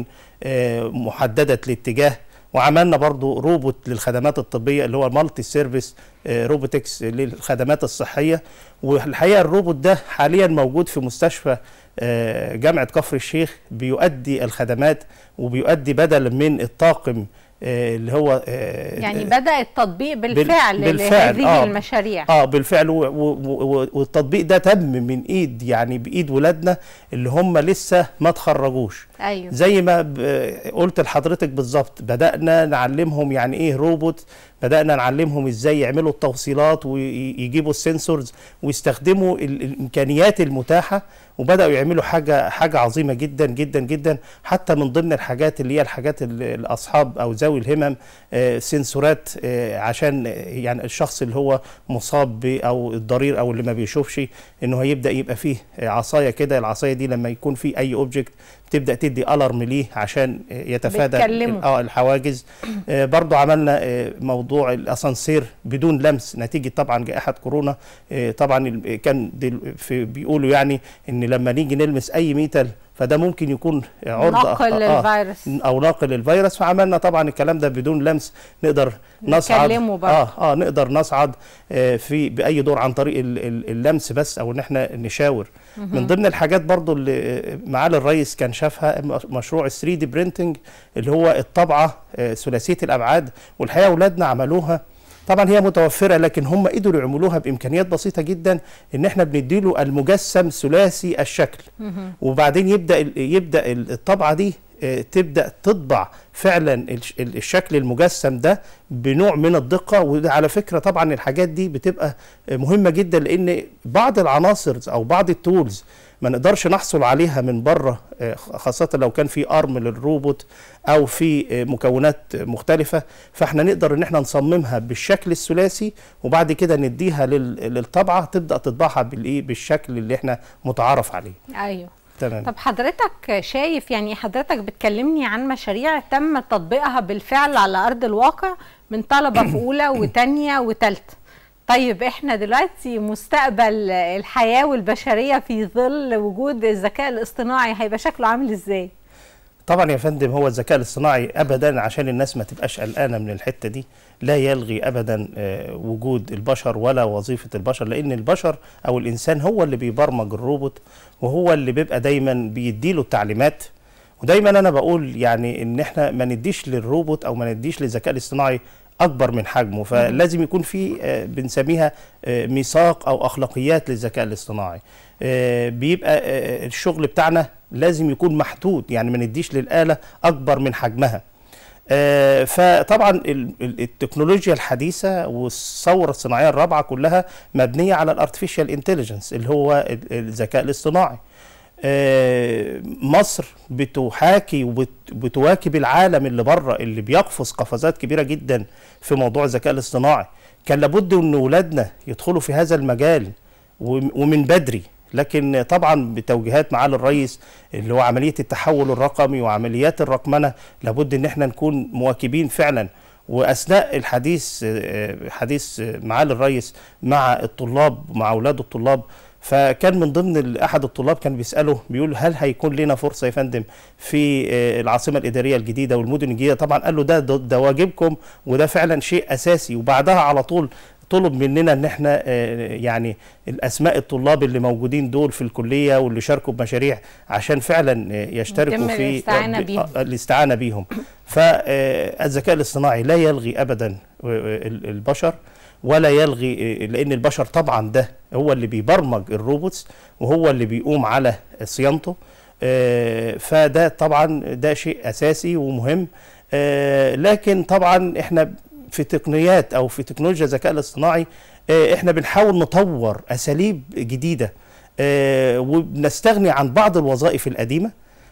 محدده الاتجاه وعملنا برضو روبوت للخدمات الطبيه اللي هو مالتي سيرفيس روبوتكس للخدمات الصحيه والحقيقه الروبوت ده حاليا موجود في مستشفى آه، جامعه كفر الشيخ بيؤدي الخدمات وبيؤدي بدلا من الطاقم آه، اللي هو آه، يعني آه، بدأ التطبيق بالفعل, بالفعل، لهذه آه. المشاريع اه بالفعل و- و- و- والتطبيق ده تم من ايد يعني بايد ولادنا اللي هم لسه ما تخرجوش ايوه زي ما ب- قلت لحضرتك بالظبط بدأنا نعلمهم يعني ايه روبوت بدأنا نعلمهم ازاي يعملوا التوصيلات ويجيبوا السنسورز ويستخدموا ال- الامكانيات المتاحة وبدأوا يعملوا حاجة حاجة عظيمة جدا جدا جدا حتى من ضمن الحاجات اللي هي الحاجات اللي الاصحاب او ذوي الهمم آه، سنسورات آه، عشان آه، يعني الشخص اللي هو مصاب ب- او الضرير او اللي ما بيشوفش انه هيبدا يبقى فيه آه، عصايه كده العصايه دي لما يكون في اي اوبجكت تبدا تدي الارم ليه عشان آه، يتفادى بتكلمه. ال- اه الحواجز آه، برضو عملنا آه، موضوع الاسانسير بدون لمس نتيجه طبعا جائحه كورونا آه، طبعا ال- كان دل- في بيقولوا يعني ان لما نيجي نلمس اي ميتال فده ممكن يكون عرضه نقل آه، الفيروس او ناقل الفيروس فعملنا طبعا الكلام ده بدون لمس نقدر نصعد نكلمه برضه. اه اه نقدر نصعد آه في باي دور عن طريق ال- ال- اللمس بس او ان احنا نشاور من ضمن الحاجات برضو اللي آه، معالي الرئيس كان شافها م- مشروع ال 3 دي برينتنج اللي هو الطبعه آه ثلاثيه الابعاد والحقيقه اولادنا عملوها طبعا هي متوفره لكن هم قدروا يعملوها بامكانيات بسيطه جدا ان احنا بنديله المجسم ثلاثي الشكل وبعدين يبدا ال- يبدا ال- الطبعه دي آه، تبدا تطبع فعلا الش- ال- الشكل المجسم ده بنوع من الدقه وده على فكره طبعا الحاجات دي بتبقى آه، مهمه جدا لان بعض العناصر او بعض التولز ما نقدرش نحصل عليها من بره آه، خاصه لو كان في ارم للروبوت او في آه، مكونات مختلفه فاحنا نقدر ان احنا نصممها بالشكل الثلاثي وبعد كده نديها لل- للطبعه تبدا تطبعها بالايه بالشكل اللي احنا متعارف عليه ايوه تمام طب حضرتك شايف يعني حضرتك بتكلمني عن مشاريع تم تطبيقها بالفعل على ارض الواقع من طلبه في اولى وثانيه وثالثه طيب احنا دلوقتي مستقبل الحياه والبشريه في ظل وجود الذكاء الاصطناعي هيبقى شكله عامل ازاي طبعا يا فندم هو الذكاء الاصطناعي ابدا عشان الناس ما تبقاش قلقانه من الحته دي لا يلغي ابدا آه، وجود البشر ولا وظيفه البشر لان البشر او الانسان هو اللي بيبرمج الروبوت وهو اللي بيبقى دايما بيديله التعليمات ودايما انا بقول يعني ان احنا ما نديش للروبوت او ما نديش للذكاء الاصطناعي اكبر من حجمه فلازم يكون في آه، بنسميها آه، ميثاق او اخلاقيات للذكاء الاصطناعي آه، بيبقى آه، الشغل بتاعنا لازم يكون محدود يعني ما نديش للآلة أكبر من حجمها آه، فطبعا ال- ال- التكنولوجيا الحديثة والثورة الصناعية الرابعة كلها مبنية على الارتفيشال انتليجنس اللي هو ال- الذكاء الاصطناعي آه، مصر بتحاكي وبتواكب العالم اللي بره اللي بيقفز قفزات كبيره جدا في موضوع الذكاء الاصطناعي كان لابد ان اولادنا يدخلوا في هذا المجال وم- ومن بدري لكن طبعا بتوجيهات معالي الرئيس اللي هو عمليه التحول الرقمي وعمليات الرقمنه لابد ان احنا نكون مواكبين فعلا واثناء الحديث آه، حديث آه، معالي الرئيس مع الطلاب مع اولاد الطلاب فكان من ضمن ال- احد الطلاب كان بيساله بيقول هل هيكون لنا فرصه يا فندم في آه، العاصمه الاداريه الجديده والمدن الجديده طبعا قال له ده ده, ده واجبكم وده فعلا شيء اساسي وبعدها على طول طلب مننا ان احنا آه، يعني الاسماء الطلاب اللي موجودين دول في الكليه واللي شاركوا بمشاريع عشان فعلا آه، يشتركوا يتم في الاستعانة ب- بيهم. آه، الاستعانه بيهم فالذكاء الاصطناعي لا يلغي ابدا آه، ال- البشر ولا يلغي آه، لان البشر طبعا ده هو اللي بيبرمج الروبوتس وهو اللي بيقوم على صيانته آه، فده طبعا ده شيء اساسي ومهم آه، لكن طبعا احنا في تقنيات او في تكنولوجيا الذكاء الاصطناعي آه، احنا بنحاول نطور اساليب جديده آه، وبنستغني عن بعض الوظائف القديمه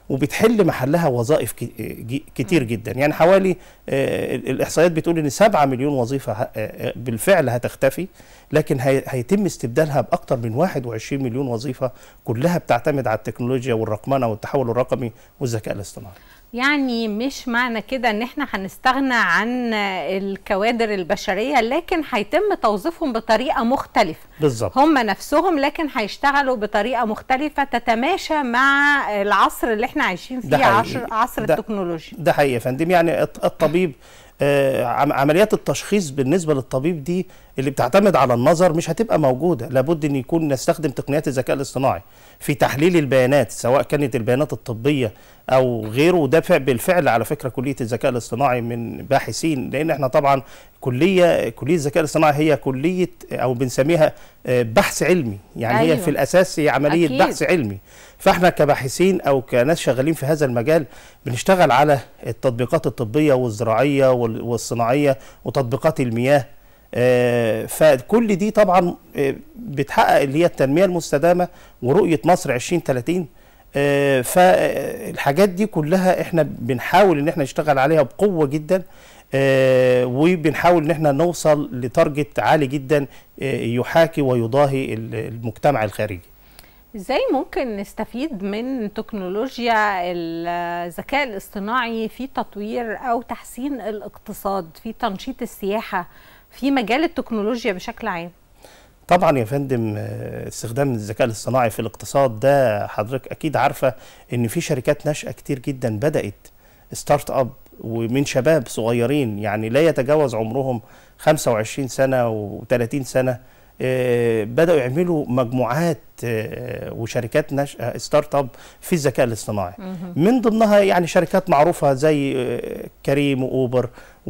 وبتحل محلها وظائف ك- ج- كتير جدا يعني حوالي آه، الاحصائيات بتقول ان 7 مليون وظيفه ه- آه، بالفعل هتختفي لكن هي- هيتم استبدالها باكثر من 21 مليون وظيفه كلها بتعتمد على التكنولوجيا والرقمنه والتحول الرقمي والذكاء الاصطناعي يعني مش معنى كده ان احنا هنستغنى عن الكوادر البشريه لكن هيتم توظيفهم بطريقه مختلفه بالظبط هم نفسهم لكن هيشتغلوا بطريقه مختلفه تتماشى مع العصر اللي احنا عايشين ده فيه حقيقي. عصر عصر ده- التكنولوجيا ده حقيقي يا فندم يعني الط- الطبيب آه، عم- عمليات التشخيص بالنسبه للطبيب دي اللي بتعتمد على النظر مش هتبقى موجوده لابد ان يكون نستخدم تقنيات الذكاء الاصطناعي في تحليل البيانات سواء كانت البيانات الطبيه او غيره وده فع- بالفعل على فكره كليه الذكاء الاصطناعي من باحثين لان احنا طبعا كليه كليه الذكاء الاصطناعي هي كليه او بنسميها آه، بحث علمي يعني أيوة. هي في الاساس هي عمليه أكيد. بحث علمي فاحنا كباحثين او كناس شغالين في هذا المجال بنشتغل على التطبيقات الطبيه والزراعيه وال- والصناعيه وتطبيقات المياه آه، فكل دي طبعا آه، بتحقق اللي هي التنميه المستدامه ورؤيه مصر 2030 آه، فالحاجات دي كلها احنا بنحاول ان احنا نشتغل عليها بقوه جدا آه، وبنحاول ان احنا نوصل لتارجت عالي جدا آه، يحاكي ويضاهي ال- المجتمع الخارجي ازاي ممكن نستفيد من تكنولوجيا الذكاء الاصطناعي في تطوير او تحسين الاقتصاد في تنشيط السياحه في مجال التكنولوجيا بشكل عام طبعا يا فندم آه، استخدام الذكاء الاصطناعي في الاقتصاد ده حضرتك اكيد عارفه ان في شركات ناشئه كتير جدا بدات ستارت اب ومن شباب صغيرين يعني لا يتجاوز عمرهم 25 سنه و30 سنه آه، بداوا يعملوا مجموعات آه، وشركات ناشئه ستارت اب في الذكاء الاصطناعي من ضمنها يعني شركات معروفه زي آه، كريم واوبر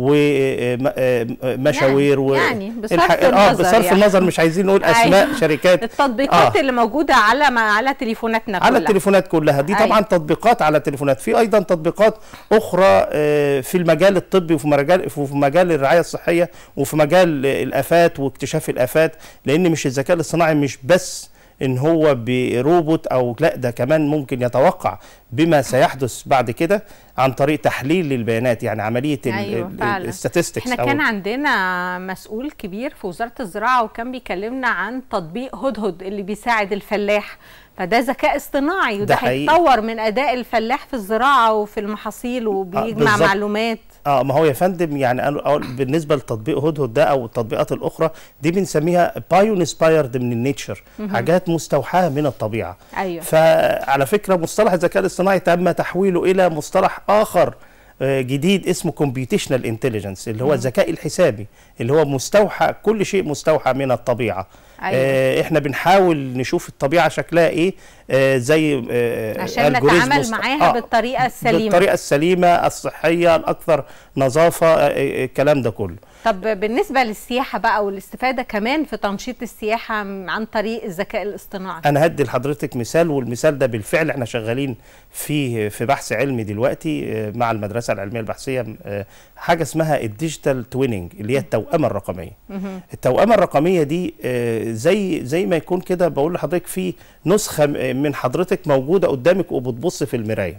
ومشاوير و يعني بصرف الح- اه النظر بصرف يعني. النظر مش عايزين نقول اسماء أيوة. شركات التطبيقات آه. اللي موجوده على ما على تليفوناتنا على كلها التليفونات كلها دي أيوة. طبعا تطبيقات على التليفونات في ايضا تطبيقات اخرى آه، في المجال الطبي وفي مجال في مجال الرعايه الصحيه وفي مجال آه، الافات واكتشاف الافات لان مش الذكاء الاصطناعي مش بس ان هو بروبوت او لا ده كمان ممكن يتوقع بما سيحدث بعد كده عن طريق تحليل للبيانات يعني عمليه أيوة، فعلا. الستاتستكس احنا كان عندنا مسؤول كبير في وزاره الزراعه وكان بيكلمنا عن تطبيق هدهد اللي بيساعد الفلاح فده ذكاء اصطناعي وده ده حقيقي. هيتطور من اداء الفلاح في الزراعه وفي المحاصيل وبيجمع بالظبط. معلومات اه ما هو يا فندم يعني أنا أقول بالنسبه لتطبيق هدهد ده او التطبيقات الاخرى دي بنسميها بايو انسبايرد من النيتشر حاجات مستوحاه من الطبيعه ايوه فعلى فكره مصطلح الذكاء الاصطناعي تم تحويله الى مصطلح اخر آه، جديد اسمه كومبيوتيشنال انتليجنس اللي هو الذكاء الحسابي اللي هو مستوحى كل شيء مستوحى من الطبيعه أيوة. آه احنا بنحاول نشوف الطبيعه شكلها ايه آه زي آه عشان algorithm نتعامل مست- معاها آه، بالطريقه السليمه بالطريقه السليمه الصحيه الاكثر نظافه آه، آه، الكلام ده كله طب بالنسبه للسياحه بقى والاستفاده كمان في تنشيط السياحه عن طريق الذكاء الاصطناعي انا هدي لحضرتك مثال والمثال ده بالفعل احنا شغالين فيه في بحث علمي دلوقتي آه، مع المدرسه العلميه البحثيه آه، حاجه اسمها الديجيتال تويننج اللي هي التوأمه الرقميه التوأمه الرقميه دي آه، زي زي ما يكون كده بقول لحضرتك في نسخه من حضرتك موجوده قدامك وبتبص في المرايه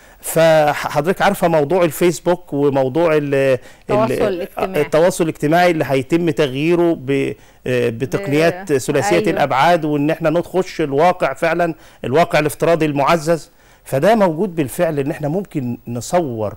فحضرتك عارفه موضوع الفيسبوك وموضوع ال- التواصل ال- الاجتماعي. التواصل الاجتماعي اللي هيتم تغييره ب- آه، بتقنيات ب- ثلاثيه أيوة. الابعاد وان احنا نخش الواقع فعلا الواقع الافتراضي المعزز فده موجود بالفعل ان احنا ممكن نصور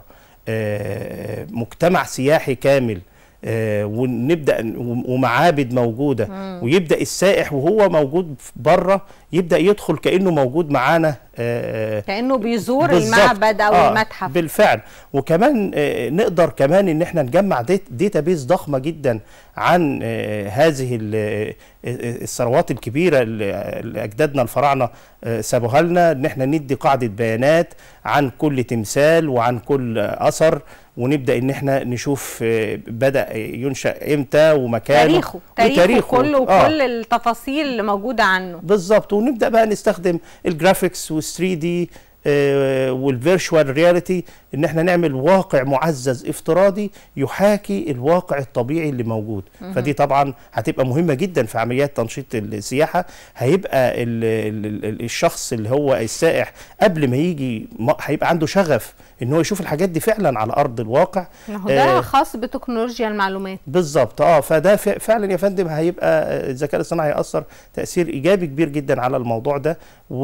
آه، مجتمع سياحي كامل آه، ونبدا ومعابد موجوده ويبدا السائح وهو موجود بره يبدا يدخل كانه موجود معانا آه، كانه بيزور بالظبط. المعبد او آه، المتحف بالفعل وكمان آه، نقدر كمان ان احنا نجمع داتا بيز ضخمه جدا عن آه، هذه ال- آه، آه، الثروات الكبيره اللي اللي اجدادنا الفراعنه آه، سابوها لنا ان احنا ندي قاعده بيانات عن كل تمثال وعن كل آه، اثر ونبدا ان احنا نشوف آه، بدا ينشا امتى ومكانه تاريخه تاريخه وتاريخه. كله آه. وكل التفاصيل اللي موجوده عنه بالظبط ونبدا بقى نستخدم الجرافيكس وال 3 دي والفيرشوال رياليتي ان احنا نعمل واقع معزز افتراضي يحاكي الواقع الطبيعي اللي موجود فدي طبعا هتبقى مهمه جدا في عمليات تنشيط السياحه هيبقى ال ال ال الشخص اللي هو السائح قبل ما يجي ما- هيبقى عنده شغف ان هو يشوف الحاجات دي فعلا على ارض الواقع ما هو ده آه، خاص بتكنولوجيا المعلومات بالظبط اه فده ف- فعلا يا فندم هيبقى آه، الذكاء الاصطناعي هيأثر تأثير ايجابي كبير جدا على الموضوع ده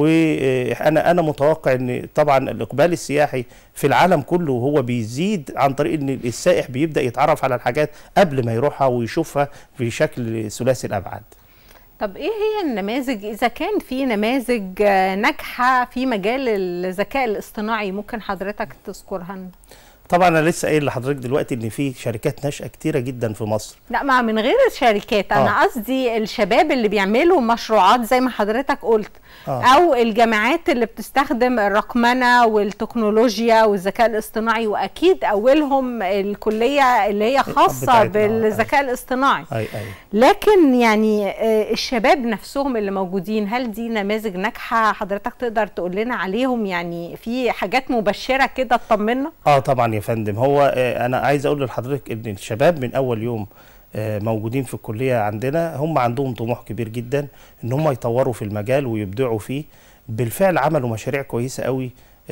وانا انا متوقع ان طبعا الاقبال السياحي في العالم كله هو بيزيد عن طريق ان السائح بيبدأ يتعرف على الحاجات قبل ما يروحها ويشوفها في شكل ثلاثي الابعاد طب ايه هي النماذج اذا كان في نماذج آه، ناجحه في مجال الذكاء الاصطناعي ممكن حضرتك تذكرها لنا؟ طبعا انا لسه قايل لحضرتك دلوقتي ان في شركات ناشئه كتيره جدا في مصر لا ما من غير الشركات انا آه. قصدي الشباب اللي بيعملوا مشروعات زي ما حضرتك قلت آه. او الجامعات اللي بتستخدم الرقمنه والتكنولوجيا والذكاء الاصطناعي واكيد اولهم الكليه اللي هي خاصه بتاعتنا، آه، بالذكاء الاصطناعي اي اي لكن يعني آه، الشباب نفسهم اللي موجودين هل دي نماذج ناجحه حضرتك تقدر تقول لنا عليهم يعني في حاجات مبشره كده تطمنا اه طبعا يا فندم هو آه انا عايز اقول لحضرتك ان الشباب من اول يوم آه موجودين في الكليه عندنا هم عندهم طموح كبير جدا ان هم يطوروا في المجال ويبدعوا فيه بالفعل عملوا مشاريع كويسه قوي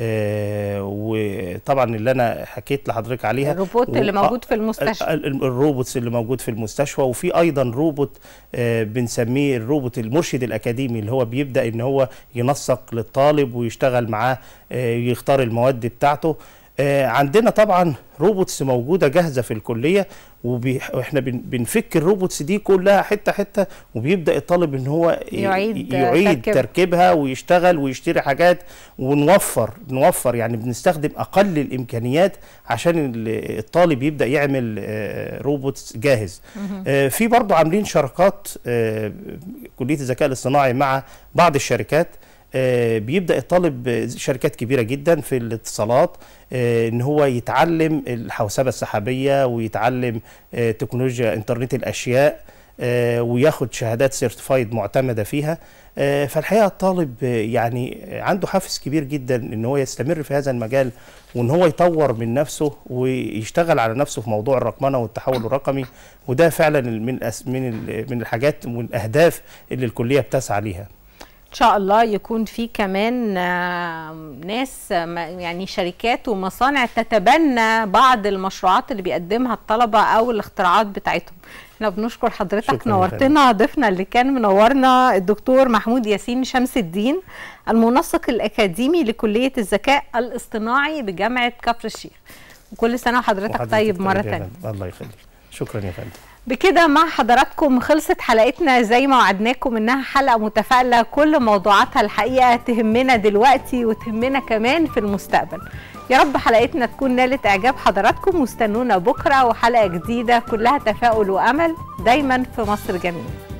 آه وطبعا اللي انا حكيت لحضرتك عليها الروبوت اللي و- موجود في ال- المستشفى ال- الروبوتس اللي موجود في المستشفى وفي ايضا روبوت آه، بنسميه الروبوت المرشد الاكاديمي اللي هو بيبدا ان هو ينسق للطالب ويشتغل معاه آه، يختار المواد بتاعته آه، عندنا طبعا روبوتس موجوده جاهزه في الكليه وبي- واحنا بن- بنفك الروبوتس دي كلها حته حته وبيبدا الطالب ان هو ي- يعيد يعيد تركيبها. تركيبها ويشتغل ويشتري حاجات ونوفر نوفر يعني بنستخدم اقل الامكانيات عشان ال- الطالب يبدا يعمل آه، روبوت جاهز آه، في برضه عاملين شراكات آه، كليه الذكاء الاصطناعي مع بعض الشركات آه، بيبدا الطالب آه، شركات كبيره جدا في الاتصالات آه، ان هو يتعلم الحوسبه السحابيه ويتعلم آه، تكنولوجيا انترنت الاشياء آه، وياخد شهادات سيرتيفايد معتمده فيها آه، فالحقيقه الطالب آه، يعني عنده حافز كبير جدا ان هو يستمر في هذا المجال وان هو يطور من نفسه ويشتغل على نفسه في موضوع الرقمنه والتحول الرقمي وده فعلا من الأس- من ال- من الحاجات والاهداف اللي الكليه بتسعى ليها ان شاء الله يكون في كمان آه، ناس آه، ما- يعني شركات ومصانع تتبنى بعض المشروعات اللي بيقدمها الطلبه او الاختراعات بتاعتهم احنا بنشكر حضرتك شكراً يا نورتنا ضيفنا اللي كان منورنا الدكتور محمود ياسين شمس الدين المنسق الاكاديمي لكليه الذكاء الاصطناعي بجامعه كفر الشيخ وكل سنه وحضرتك وحضرتك طيب مره يا ثانيه فندم. الله يخليك شكرا يا فندم بكده مع حضراتكم خلصت حلقتنا زي ما وعدناكم انها حلقه متفائله كل موضوعاتها الحقيقه تهمنا دلوقتي وتهمنا كمان في المستقبل يا رب حلقتنا تكون نالت اعجاب حضراتكم واستنونا بكره وحلقه جديده كلها تفاؤل وامل دايما في مصر جميله